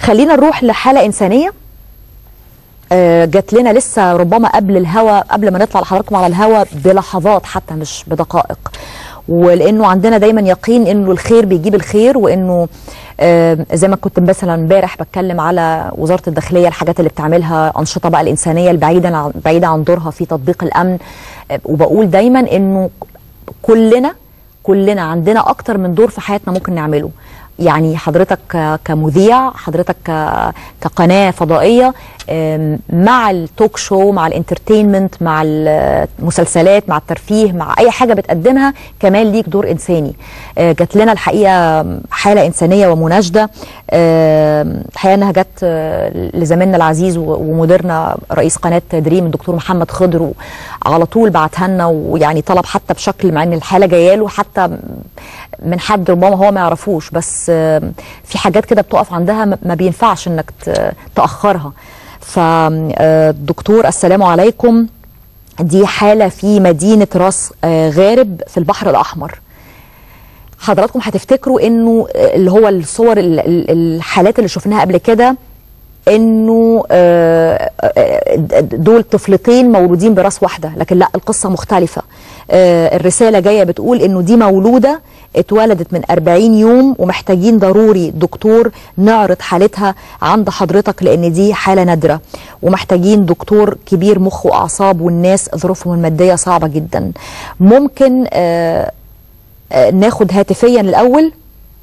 خلينا نروح لحاله انسانيه آه، جات لنا لسه ربما قبل الهوا قبل ما نطلع لحضراتكم على الهوا بلحظات حتى مش بدقائق ولانه عندنا دايما يقين انه الخير بيجيب الخير وانه آه، زي ما كنت مثلا امبارح بتكلم على وزاره الداخليه الحاجات اللي بتعملها انشطه بقى الانسانيه البعيده عن بعيده عن دورها في تطبيق الامن آه، وبقول دايما انه كلنا كلنا عندنا اكتر من دور في حياتنا ممكن نعمله يعني حضرتك ك- كمذيع حضرتك ك- كقناه فضائيه آم، مع التوك شو مع الانترتينمنت مع المسلسلات مع الترفيه مع اي حاجه بتقدمها كمان ليك دور انساني آه، جات لنا الحقيقه حاله انسانيه ومناشده آم، الحقيقه انها جت آه، لزميلنا العزيز و- ومديرنا رئيس قناه دريم الدكتور محمد خضر على طول بعتها لنا ويعني طلب حتى بشكل مع ان الحاله جايه له حتى من حد ربما هو ما يعرفوش بس آم، في حاجات كده بتقف عندها ما- ما بينفعش انك ت- تاخرها فالدكتور السلام عليكم دي حاله في مدينه راس آه، غارب في البحر الاحمر حضراتكم هتفتكروا انه اللي هو الصور ال- ال- الحالات اللي شفناها قبل كده انه آه، آه، دول طفلتين مولودين براس واحده لكن لا القصه مختلفه آه، الرساله جايه بتقول انه دي مولوده اتولدت من 40 يوم ومحتاجين ضروري دكتور نعرض حالتها عند حضرتك لان دي حاله نادره ومحتاجين دكتور كبير مخ واعصاب والناس ظروفهم الماديه صعبه جدا ممكن آه، آه، ناخد هاتفيا الاول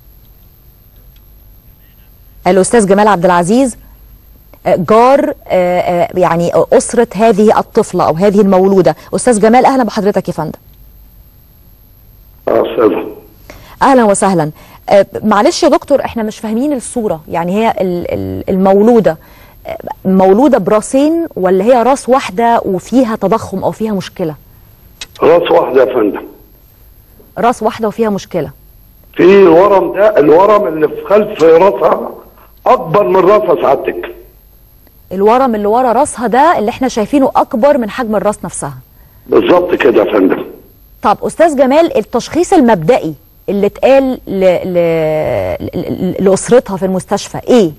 الاستاذ جمال عبد العزيز آه، جار آه، آه، يعني اسره هذه الطفله او هذه المولوده استاذ جمال اهلا بحضرتك يا فندم اه استاذ اهلا وسهلا آه، معلش يا دكتور احنا مش فاهمين الصوره يعني هي ال- ال- المولوده آه، مولوده براسين ولا هي راس واحده وفيها تضخم او فيها مشكله راس واحده يا فندم راس واحده وفيها مشكله في الورم ده الورم اللي في خلف راسها اكبر من راسها سعادتك الورم اللي ورا راسها ده اللي احنا شايفينه اكبر من حجم الراس نفسها بالظبط كده يا فندم طب استاذ جمال التشخيص المبدئي اللي اتقال ل... ل... ل... لاسرتها في المستشفى ايه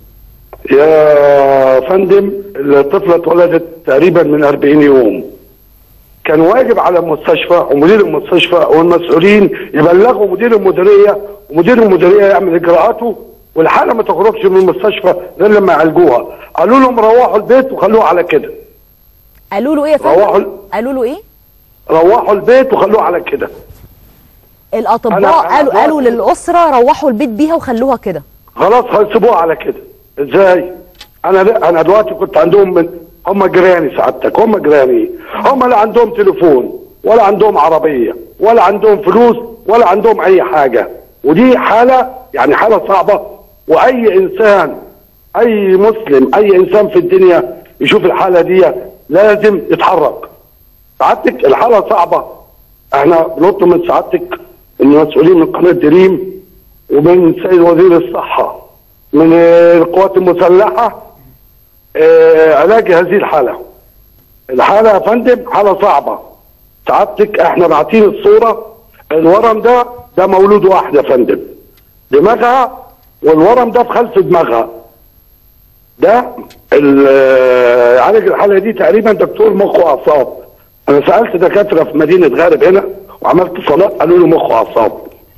يا فندم الطفله اتولدت تقريبا من 40 يوم كان واجب على المستشفى ومدير المستشفى والمسؤولين يبلغوا مدير المديريه ومدير المديريه يعمل اجراءاته والحاله ما تخرجش من المستشفى غير لما يعالجوها قالوا لهم روحوا البيت وخلوها على كده قالوا له ايه يا روحوا فندم قالوا له ايه روحوا البيت وخلوها على كده الاطباء أنا- أنا قالوا قالوا دلوقتي- للاسره روحوا البيت بيها وخلوها كده خلاص هيسيبوها على كده ازاي انا انا دلوقتي كنت عندهم من هم جيراني سعادتك هم جيراني هم لا عندهم تليفون ولا عندهم عربيه ولا عندهم فلوس ولا عندهم اي حاجه ودي حاله يعني حاله صعبه واي انسان اي مسلم اي انسان في الدنيا يشوف الحاله دي لازم يتحرك سعادتك الحاله صعبه احنا بنطلب من سعادتك المسؤولين من قناه دريم ومن سيد وزير الصحه من آه، القوات المسلحه آه، علاج هذه الحاله الحاله يا فندم حاله صعبه سعادتك احنا باعتين الصوره الورم ده ده مولود واحد يا فندم دماغها والورم ده في خلف دماغها ده ال- آه، عالج الحاله دي تقريبا دكتور مخ واعصاب انا سالت دكاتره في مدينه غارب هنا وعملت صلاه قالوا لي مخ واعصاب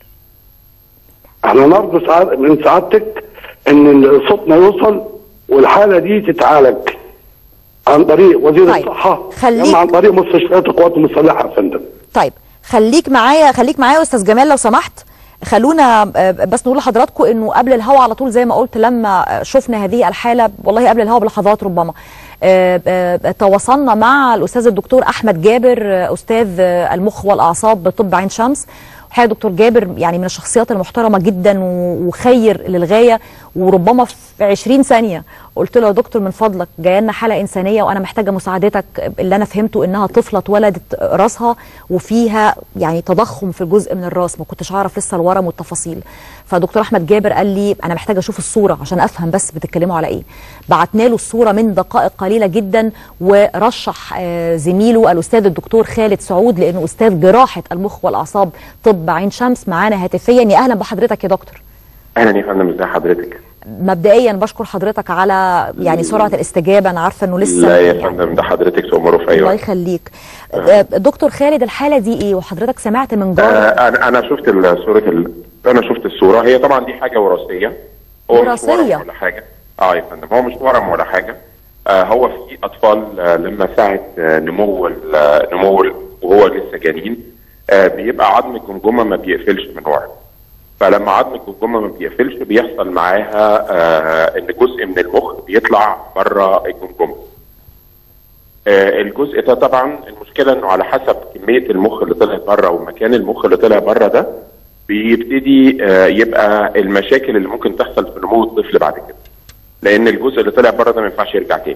احنا نرجو سعاد- من سعادتك ان صوتنا يوصل والحاله دي تتعالج عن طريق وزير طيب، الصحه خليك- اما عن طريق مستشفيات القوات المسلحه يا فندم طيب خليك معايا خليك معايا يا استاذ جمال لو سمحت خلونا آه، بس نقول لحضراتكم انه قبل الهوا على طول زي ما قلت لما آه، شفنا هذه الحاله والله قبل الهوا بلحظات ربما آه، آه، تواصلنا مع الاستاذ الدكتور احمد جابر آه، استاذ آه، المخ والاعصاب بطب عين شمس الحقيقه دكتور جابر يعني من الشخصيات المحترمه جدا و- وخير للغايه وربما في 20 ثانيه قلت له يا دكتور من فضلك جايه لنا حاله انسانيه وانا محتاجه مساعدتك اللي انا فهمته انها طفله اتولدت راسها وفيها يعني تضخم في جزء من الراس ما كنتش اعرف لسه الورم والتفاصيل فدكتور احمد جابر قال لي انا محتاجه اشوف الصوره عشان افهم بس بتتكلموا على ايه بعتنا له الصوره من دقائق قليله جدا ورشح آه، زميله الاستاذ الدكتور خالد سعود لانه استاذ جراحه المخ والاعصاب طب عين شمس معانا هاتفيا يا اهلا بحضرتك يا دكتور اهلا يا فندم ازي حضرتك مبدئيا بشكر حضرتك على يعني سرعه الاستجابه انا عارفه انه لسه لا يا يعني فندم ده حضرتك تأمره في اي الله وقت يخليك آه، دكتور خالد الحاله دي ايه وحضرتك سمعت من جار آه، انا انا شفت الصوره ال... انا شفت الصوره هي طبعا دي حاجه وراثيه هو مش وراثية؟ ورم ولا حاجه اه يا فندم هو مش ورم ولا حاجه آه هو في اطفال آه لما ساعه آه نمو ال- آه، نمو ال- وهو لسه جنين آه بيبقى عظم الجمجمه ما بيقفلش من ورا فلما عظم الجمجمه ما بيقفلش بيحصل معاها آه ان جزء من المخ بيطلع بره الجمجمه آه، الجزء ده طبعا المشكله انه على حسب كميه المخ اللي طلع بره ومكان المخ اللي طلع بره ده بيبتدي آه، يبقى المشاكل اللي ممكن تحصل في نمو الطفل بعد كده لان الجزء اللي طلع بره ده ما ينفعش يرجع تاني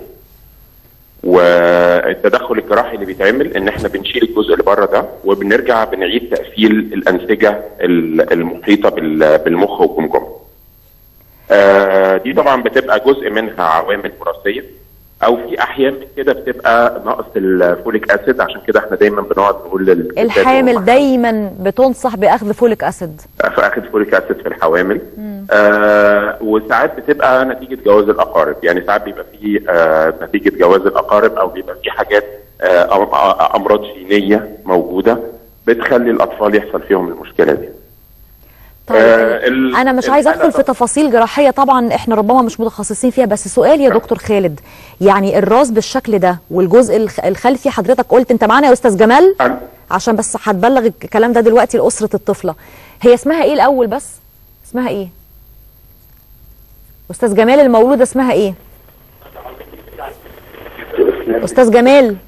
والتدخل الجراحي اللي بيتعمل ان احنا بنشيل الجزء اللي بره ده وبنرجع بنعيد تقفيل الانسجه ال- المحيطه بال- بالمخ والجمجمه. آه، دي طبعا بتبقى جزء منها عوامل وراثيه او في احيان من كده بتبقى نقص الفوليك اسيد عشان كده احنا دايما بنقعد نقول للستات الحامل وهم- دايما بتنصح باخذ فوليك اسيد فاخد فوليك اسيد في الحوامل آه وساعات بتبقى نتيجه جواز الاقارب يعني ساعات بيبقى في آه نتيجه جواز الاقارب او بيبقى في حاجات آه أم- آه، امراض جينيه موجوده بتخلي الاطفال يحصل فيهم المشكله دي طيب آه، ال- انا مش عايزه الحالة ادخل في طبعاً. تفاصيل جراحيه طبعا احنا ربما مش متخصصين فيها بس سؤال يا دكتور خالد يعني الراس بالشكل ده والجزء الخ- الخلفي حضرتك قلت انت معانا يا استاذ جمال أنا- عشان بس هتبلغ الكلام ده دلوقتي لاسره الطفله هي اسمها ايه الاول بس اسمها ايه استاذ جمال المولوده اسمها ايه استاذ جمال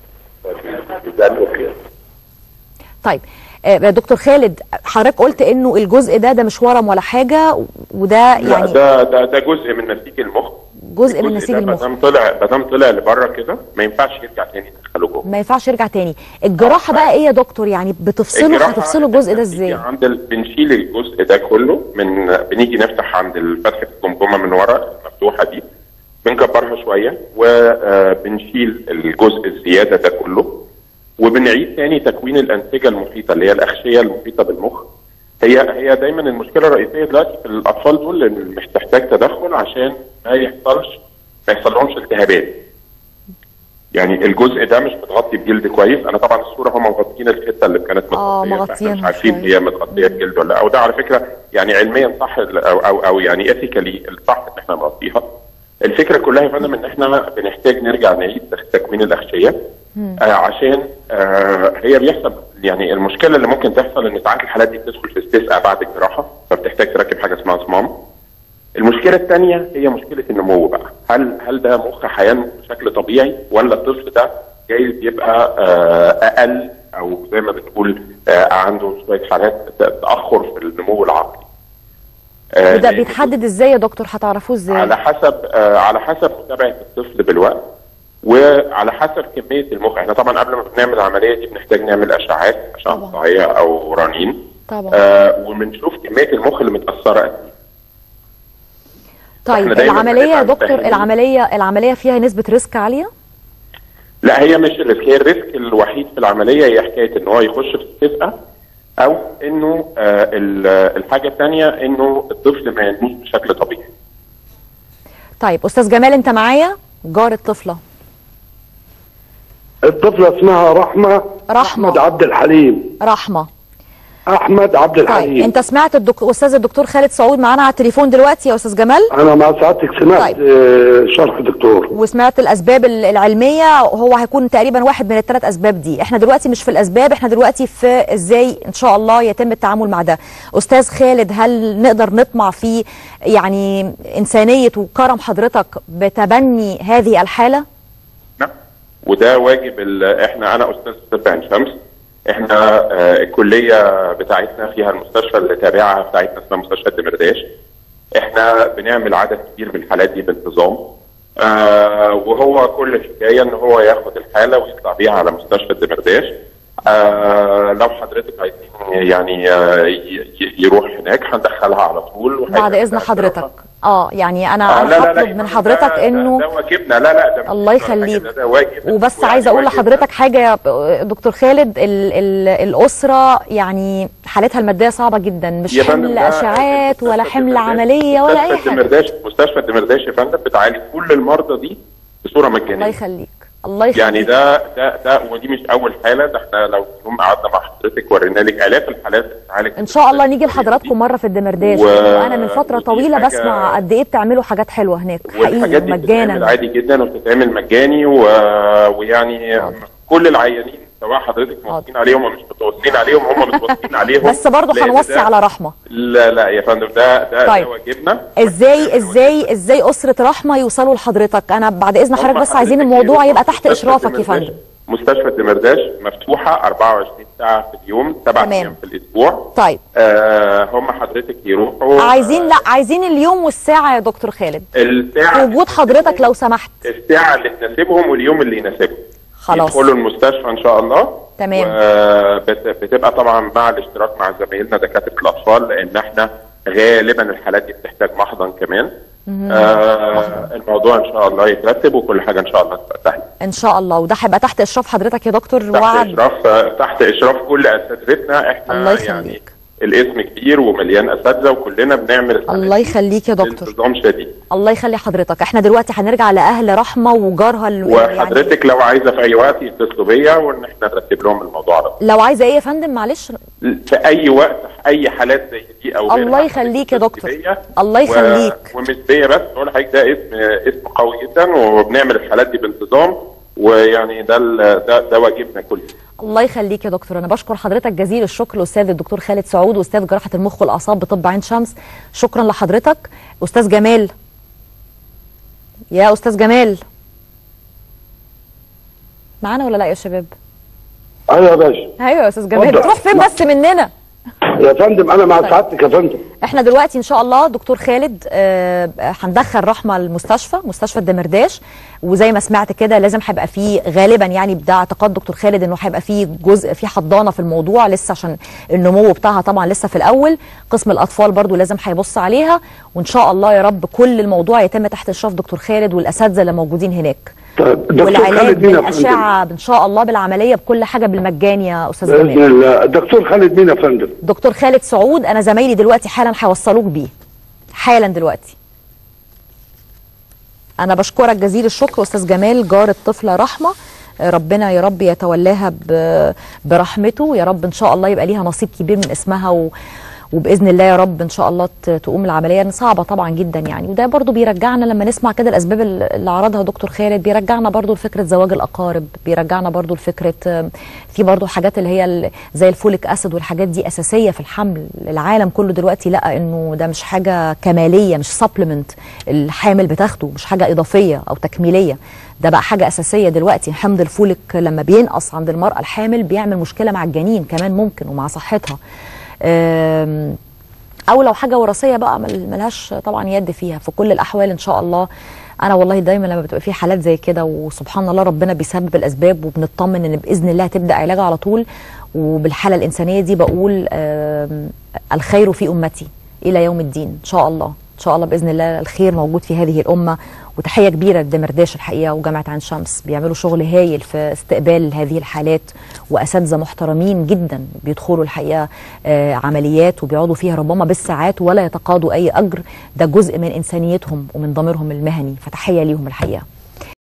طيب آه، دكتور خالد حضرتك قلت انه الجزء ده ده مش ورم ولا حاجه وده لا يعني ده ده ده جزء من نسيج المخ جزء من الجزء نسيج ده المخ ما دام طلع ما دام طلع لبره كده ما ينفعش يرجع تاني يدخله جوه ما ينفعش يرجع تاني الجراحه بقى ايه يا دكتور يعني بتفصلوا الجراحة هتفصلوا الجزء ده بنيجي ازاي عند ال... بنشيل الجزء ده كله من بنيجي نفتح عند فتحة الجمجمة من ورا المفتوحة دي بنكبرها شوية وبنشيل الجزء الزيادة ده كله وبنعيد تاني تكوين الأنسجة المحيطة اللي هي الأغشية المحيطة بالمخ هي هي دايما المشكلة الرئيسية دلوقتي في الأطفال دول اللي مش تحتاج تدخل عشان ما يحصلش ما يحصلهمش التهابات يعني الجزء ده مش متغطي بجلد كويس انا طبعا الصوره هم مغطيين الحته اللي كانت آه، متغطيه فإحنا مغطيينها مش عارفين شوية. هي متغطيه بجلد ولا لا او ده على فكره يعني علميا صح ال- او او, أو يعني اثيكالي الصح ان احنا نغطيها الفكره كلها يا فندم ان احنا بنحتاج نرجع نعيد تكوين الاغشيه آه عشان آه هي بيحصل يعني المشكله اللي ممكن تحصل ان ساعات الحالات دي بتدخل في استسقاء بعد الجراحه فبتحتاج تركب حاجه اسمها صمام المشكله الثانيه هي مشكله النمو بقى هل هل ده مخ هينمو بشكل طبيعي ولا الطفل ده جايز يبقى آه اقل او زي ما بنقول آه عنده شويه حالات تاخر في النمو العقلي آه وده لأن بيتحدد ازاي يا دكتور هتعرفوه ازاي على حسب آه على حسب متابعه الطفل بالوقت وعلى حسب كميه المخ احنا طبعا قبل ما بنعمل العمليه دي بنحتاج نعمل اشعاعات اشعه طبعا. مقطعيه او رنين طبعا آه وبنشوف كميه المخ اللي متاثره قد ايه طيب إحنا دايماً العمليه يا بنبقى دكتور متفاهمين. العمليه العمليه فيها نسبه ريسك عاليه لا هي مش الريسك هي الريسك الوحيد في العمليه هي حكايه ان هو يخش في استسقاء او انه آه ال- الحاجه الثانيه انه الطفل ما ينموش بشكل طبيعي طيب استاذ جمال انت معايا جار الطفله الطفله اسمها رحمه رحمة. احمد عبد الحليم رحمه احمد عبد طيب الحليم انت سمعت الدكتور استاذ الدكتور خالد سعود معانا على التليفون دلوقتي يا استاذ جمال انا مع سعادتك سمعت طيب. آه، شرح دكتور وسمعت الاسباب ال- العلميه هو هيكون تقريبا واحد من الثلاث اسباب دي احنا دلوقتي مش في الاسباب احنا دلوقتي في ازاي ان شاء الله يتم التعامل مع ده استاذ خالد هل نقدر نطمع في يعني انسانيه وكرم حضرتك بتبني هذه الحاله نعم وده واجب ال- احنا انا استاذ طب عين شمس احنا آه الكليه بتاعتنا فيها المستشفى اللي تابعها بتاعتنا اسمها مستشفى الدمرداش احنا بنعمل عدد كبير من الحالات دي بانتظام آه وهو كل الحكايه ان هو ياخد الحاله ويطلع بيها على مستشفى الدمرداش آه لو حضرتك عايزين يعني آه ي- ي- يروح هناك هندخلها على طول بعد اذن وهيبقى حضرتك اه يعني انا آه، انا لا، لا، لا، هطلب يا من فندم، حضرتك ده- ده- انه ده واجبنا لا لا ده مش الله واجب ولا حاجة، يخليك ده- ده واجب وبس ويعني عايزه اقول واجب. لحضرتك حاجه يا دكتور خالد ال ال الاسره يعني حالتها الماديه صعبه جدا مش يا فندم حمل ده اشعاعات ولا مستشفى حمل الدمرداش- عمليه ولا اي مستشفى حاجه الدمرداش مستشفى الدمرداش يا فندم بتعالج كل المرضى دي بصوره الله مجانيه يخليك الله يخليك يعني ده ده ده ودي مش اول حاله ده احنا لو يوم قعدنا مع حضرتك ورينا لك الاف الحالات بتتعالج ان شاء الله نيجي لحضراتكم مره في الدمرداش و- وانا من فتره ودي طويله حاجة- بسمع قد ايه بتعملوا حاجات حلوه هناك والحاجات حقيقي دي بتتعمل مجانا عادي جدا وبتتعمل مجاني و... ويعني كل العيانين سواء حضرتك متواصلين عليهم ومش متواصلين عليهم هم متواصلين عليهم بس برضه لأن هنوصي ده- على رحمه لا لا يا فندم ده ده, طيب. ده واجبنا ازاي ازاي ازاي اسره رحمه يوصلوا لحضرتك انا بعد اذن حضرتك هم بس عايزين حضرتك الموضوع يروحوا يبقى تحت مستشفى اشرافك يا الدمرداش. فندم مستشفى الدمرداش مفتوحه 24 ساعه في اليوم سبع تمام. ايام في الاسبوع طيب آه هم حضرتك يروحوا عايزين لا عايزين اليوم والساعه يا دكتور خالد الساعه في وجود حضرتك لو سمحت الساعه اللي تناسبهم واليوم اللي يناسبهم خلاص. يدخلوا المستشفى ان شاء الله تمام. بتبقى طبعا مع الاشتراك مع زمايلنا دكاتره الاطفال لان احنا غالبا الحالات دي بتحتاج محضن كمان آه الموضوع ان شاء الله يترتب وكل حاجه ان شاء الله تبقى سهله ان شاء الله وده هيبقى تحت اشراف حضرتك يا دكتور تحت وعد اشراف تحت اشراف كل اساتذتنا احنا الله يخليك. يعني الاسم كبير ومليان اساتذه وكلنا بنعمل الحالات الله دي يخليك يا دكتور بانتظام شديد الله يخلي حضرتك احنا دلوقتي هنرجع لاهل رحمه وجارها ال- يعني وحضرتك لو عايزه في اي وقت يتصلوا بيا وان احنا نرتب لهم الموضوع على طول. لو عايزه ايه يا فندم معلش في اي وقت اي حالات زي دي او غيرها، الله يخليك يا حضرتك دكتور. تتصل بيا. الله يخليك. و... ومش بيا بس بقول لحضرتك ده اسم اسم قوي جدا وبنعمل الحالات دي بانتظام ويعني ده ال... ده ده واجبنا كله الله يخليك يا دكتور انا بشكر حضرتك جزيل الشكر الاستاذ الدكتور خالد سعود استاذ جراحه المخ والاعصاب بطب عين شمس شكرا لحضرتك استاذ جمال يا استاذ جمال معانا ولا لا يا شباب ايوه يا باشا ايوه يا استاذ جمال اتفضل. بتروح فين بس مننا يا فندم انا مع سعادتك يا فندم احنا دلوقتي ان شاء الله دكتور خالد آه، هندخل رحمه المستشفى مستشفى الدمرداش وزي ما سمعت كده لازم هيبقى فيه غالبا يعني ده اعتقاد دكتور خالد انه هيبقى فيه جزء في حضانه في الموضوع لسه عشان النمو بتاعها طبعا لسه في الاول قسم الاطفال برضو لازم هيبص عليها وان شاء الله يا رب كل الموضوع يتم تحت اشراف دكتور خالد والاساتذه اللي موجودين هناك طيب دكتور والعلاج خالد مين يا فندم؟ بالاشعه ان شاء الله بالعمليه بكل حاجه بالمجان يا استاذ باذن جمال الله الدكتور خالد مين يا فندم؟ دكتور خالد سعود انا زمايلي دلوقتي حالا هيوصلوك بيه حالا دلوقتي انا بشكرك جزيل الشكر استاذ جمال جار الطفله رحمه ربنا يا رب يتولاها ب- برحمته يا رب ان شاء الله يبقى ليها نصيب كبير من اسمها و وباذن الله يا رب ان شاء الله ت- تقوم العمليه يعني صعبه طبعا جدا يعني وده برضو بيرجعنا لما نسمع كده الاسباب ال- اللي عرضها دكتور خالد بيرجعنا برضو لفكره زواج الاقارب بيرجعنا برضو لفكره آم، في برضو حاجات اللي هي ال- زي الفوليك اسيد والحاجات دي اساسيه في الحمل العالم كله دلوقتي لقى انه ده مش حاجه كماليه مش سبلمنت الحامل بتاخده مش حاجه اضافيه او تكميليه ده بقى حاجه اساسيه دلوقتي حمض الفوليك لما بينقص عند المراه الحامل بيعمل مشكله مع الجنين كمان ممكن ومع صحتها آم، او لو حاجه وراثيه بقى مل- ملهاش طبعا يد فيها في كل الاحوال ان شاء الله انا والله دايما لما بتبقى في حالات زي كده وسبحان الله ربنا بيسبب الاسباب وبنطمن ان باذن الله هتبدا علاجها على طول وبالحاله الانسانيه دي بقول آم، الخير في امتي الى يوم الدين ان شاء الله ان شاء الله باذن الله الخير موجود في هذه الامه وتحيه كبيره لدمرداش الحقيقه وجامعه عين شمس بيعملوا شغل هايل في استقبال هذه الحالات واساتذه محترمين جدا بيدخلوا الحقيقه آه، عمليات وبيقعدوا فيها ربما بالساعات ولا يتقاضوا اي اجر ده جزء من انسانيتهم ومن ضميرهم المهني فتحيه ليهم الحقيقه